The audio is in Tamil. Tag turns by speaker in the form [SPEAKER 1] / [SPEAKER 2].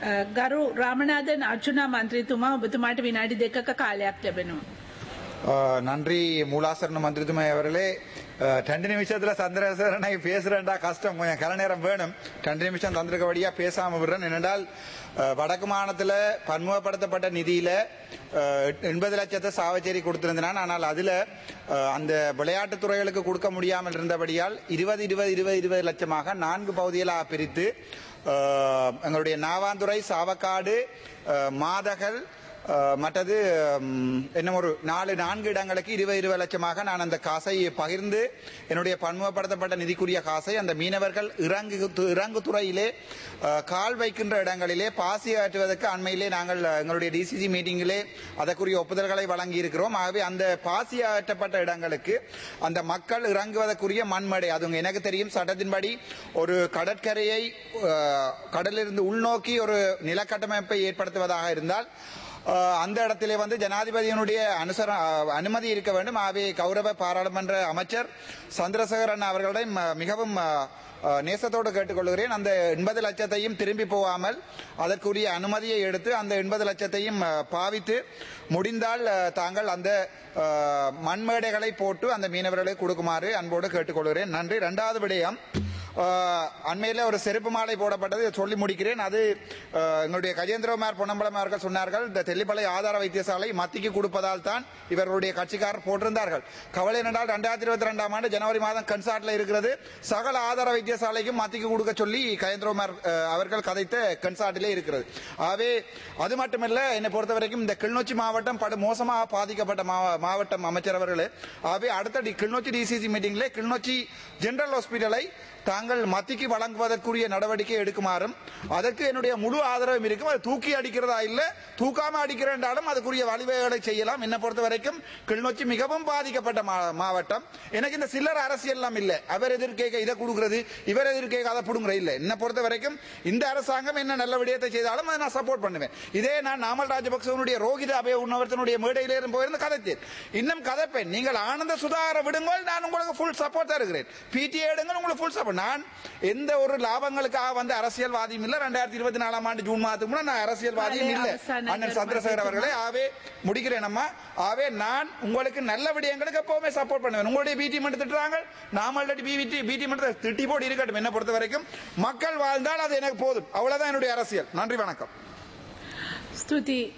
[SPEAKER 1] අ, ගරු රාමනාදන් අර්ජුනා මන්ත්‍රීතුමා ඔබතුමාට විනාඩි දෙකක කාලයක් ලැබෙනවා.
[SPEAKER 2] ஆஹ் நன்றி மூலாசரண மந்திரித்துமை அவர்களே ஆஹ் ரெண்டு நிமிஷத்துல சந்திரசேகரனை பேசுறேன்டா கஷ்டம் கொஞ்சம் கல நேரம் வேணும் ரெண்டு நிமிஷம் தந்திருக்கபடியா பேசாம விடுறேன் என்னென்றால் ஆஹ் வடக்கு மாநிலத்துல பன்முகப்படுத்தப்பட்ட நிதியில ஆஹ் எண்பது லட்சத்தை சாவச்சேரி கொடுத்திருந்தான் ஆனால் அதுல ஆஹ் அந்த விளையாட்டுத் துறைகளுக்கு கொடுக்க முடியாமல் இருந்தபடியால் இருபது இருபது இருபது இருபது லட்சமாக நான்கு பகுதிகளாக பிரித்து ஆஹ் எங்களுடைய நாவாந்துறை சாவக்காடு ஆஹ் மாதகள் அஹ், மற்றது ம், இன்னும் ஒரு நாலு நான்கு இடங்களுக்கு இருபது இருபது லட்சமாக நான் அந்த காசை பகிர்ந்து என்னுடைய பன்முகப்படுத்தப்பட்ட நிதிக்குரிய காசை அந்த மீனவர்கள் இறங்கு து- இறங்கு துறையிலே அஹ், கால் வைக்கின்ற இடங்களிலே பாசி ஆற்றுவதற்கு அண்மையிலே நாங்கள் அஹ், எங்களுடைய டிசிசி மீட்டிங்கிலே அதற்குரிய ஒப்புதல்களை வழங்கி இருக்கிறோம் ஆகவே அந்த பாசி ஆற்றப்பட்ட இடங்களுக்கு அந்த மக்கள் இறங்குவதற்குரிய மண்மடை அது எனக்கு தெரியும் சட்டத்தின்படி ஒரு கடற்கரையை அஹ், கடலிலிருந்து உள்நோக்கி ஒரு நிலக்கட்டமைப்பை ஏற்படுத்துவதாக இருந்தால் அஹ் அந்த இடத்திலே வந்து ஜனாதிபதியினுடைய அனுசர அஹ் அனுமதி இருக்க வேண்டும் ஆகவே கௌரவ பாராளுமன்ற அமைச்சர் சந்திரசேகரன் அவர்களை ம- மிகவும் அஹ், அஹ், நேசத்தோடு கேட்டுக்கொள்கிறேன் அந்த எண்பது லட்சத்தையும் திரும்பி போகாமல் அதற்குரிய அனுமதியை எடுத்து அந்த எண்பது லட்சத்தையும் அஹ், பாவித்து முடிந்தால் அஹ், தாங்கள் அந்த அஹ், மண்மேடைகளை போட்டு அந்த மீனவர்களுக்கு கொடுக்குமாறு அன்போடு கேட்டுக்கொள்கிறேன் நன்றி இரண்டாவது விடயம் ஆஹ் அண்மையில ஒரு செருப்பு மாலை போடப்பட்டது இதை சொல்லி முடிக்கிறேன் அது ஆஹ் எங்களுடைய கஜேந்திரகுமார் பொன்னம்பலம் அவர்கள் சொன்னார்கள் இந்த தெல்லிப்பளை ஆதார வைத்தியசாலை மத்திக்கு கொடுப்பதால் தான் இவர்களுடைய கட்சிக்காரர் போட்டிருந்தார்கள் கவலை என்றால் ரெண்டாயிரத்தி இருபத்தி ரெண்டாம் ஆண்டு ஜனவரி மாதம் கன்சார்ட்ல இருக்கிறது சகல ஆதார வைத்தியசாலைக்கும் மத்திக்கு கொடுக்க சொல்லி கஜேந்திரகுமார் ஆஹ் அவர்கள் கதைத்த கன்சார்ட்டிலே இருக்கிறது ஆகவே அது மட்டுமல்ல என்னை பொறுத்த வரைக்கும் இந்த கிளிநொச்சி மாவட்டம் படு மோசமாக பாதிக்கப்பட்ட மாவ- மாவட்டம் அமைச்சர் அவர்களே ஆகவே அடுத்த டி- கிளிநொச்சி டிசிசி மீட்டிங்ல கிளிநொச்சி ஜெனரல் ஹாஸ்பிட்டலை தாங்கள் மத்திக்கு வழங்குவதற்குரிய நடவடிக்கை எடுக்குமாறும் அதற்கு என்னுடைய முழு ஆதரவும் இருக்கும் அது தூக்கி அடிக்கிறதா இல்ல தூக்காம அடிக்கிறேன்றாலும் அதுக்குரிய வழிவகைகளை செய்யலாம் என்னை பொறுத்த வரைக்கும் கிளிநொச்சி மிகவும் பாதிக்கப்பட்ட மா- மாவட்டம் எனக்கு இந்த சில்லற அரசியல் எல்லாம் இல்ல அவர் எதிர்க்கேக்க இதை கொடுக்கிறது இவர் எதிர்க்கேக்க அதை புடுங்குற இல்ல என்னை பொறுத்த வரைக்கும் இந்த அரசாங்கம் என்ன நல்ல விடயத்தை செய்தாலும் அதை நான் சப்போர்ட் பண்ணுவேன் இதே நான் நாமல் ராஜபக்சவனுடைய ரோஹித அபய உண்ணவர்த்தனுடைய மேடையில இருந்து போயிருந்து கதைத்தேன் இன்னும் கதைப்பேன் நீங்கள் ஆனந்த சுதாகர விடுங்கள் நான் உங்களுக்கு ஃபுல் சப்போர்ட் தருகிறேன் பிடிஏ எடுங்கள் உங்களுக்கு ஃபுல் சப்போர்ட் நான் எந்த ஒரு லாபங்களுக்காக வந்து அரசியல்வாதியும் இல்ல ரெண்டாயிரத்தி இருபத்தி நாலாம் ஆண்டு ஜூன் மாதத்துக்கு முன்னாடி நான் அரசியல்வாதியும் இல்ல
[SPEAKER 1] அவசான
[SPEAKER 2] அண்ணன் சந்திரசேகர் அவர்களே ஆவே முடிக்கிறேன் அம்மா ஆவே நான் உங்களுக்கு நல்ல விடயங்களுக்கு எப்பவுமே சப்போர்ட் பண்ணுவேன் உங்களுடைய பிடி மட்டும் திட்டுறாங்க நாமல் பிடி பிடி மட்டும் திட்டி போட்டு இருக்கட்டும் என்ன பொறுத்த வரைக்கும் மக்கள் வாழ்ந்தால் அது எனக்கு போதும் அவ்வளவுதான் என்னுடைய அரசியல் நன்றி வணக்கம்
[SPEAKER 1] ස්තුති